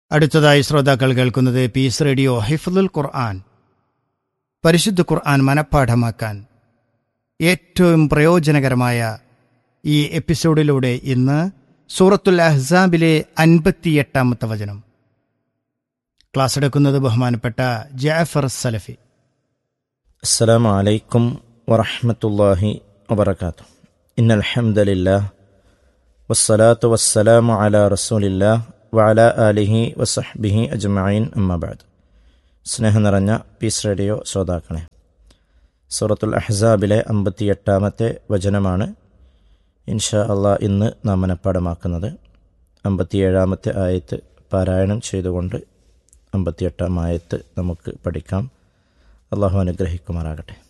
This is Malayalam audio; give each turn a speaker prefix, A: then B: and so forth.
A: അടുത്തതായി ശ്രോതാക്കൾ കേൾക്കുന്നത് പീസ് റേഡിയോ ഹിഫ്ലുൽ ഖുർആൻ പരിശുദ്ധ ഖുർആൻ മനഃപ്പാഠമാക്കാൻ ഏറ്റവും പ്രയോജനകരമായ ഈ എപ്പിസോഡിലൂടെ ഇന്ന് സൂറത്തുൽ അഹ്സാബിലെ അൻപത്തിയെട്ടാമത്തെ വചനം ക്ലാസ് എടുക്കുന്നത് ബഹുമാനപ്പെട്ട ജാഫർ സലഫി
B: السلام عليكم ورحمة الله وبركاته إن الحمد لله والصلاة والسلام على رسول الله وعلى آله وصحبه أجمعين أما بعد സ്നേഹം നിറഞ്ഞ പീസ് റേഡിയോ ശ്രോതാക്കളെ സൂറത്തുൽ അഹ്സാബിലെ അമ്പത്തിയെട്ടാമത്തെ വചനമാണ് ഇൻഷാ അള്ളാ ഇന്ന് നാം മനഃപ്പാടമാക്കുന്നത് അമ്പത്തിയേഴാമത്തെ ആയത്ത് പാരായണം ചെയ്തുകൊണ്ട് അമ്പത്തിയെട്ടാം ആയത്ത് നമുക്ക് പഠിക്കാം അള്ളാഹു അനുഗ്രഹിക്കുമാറാകട്ടെ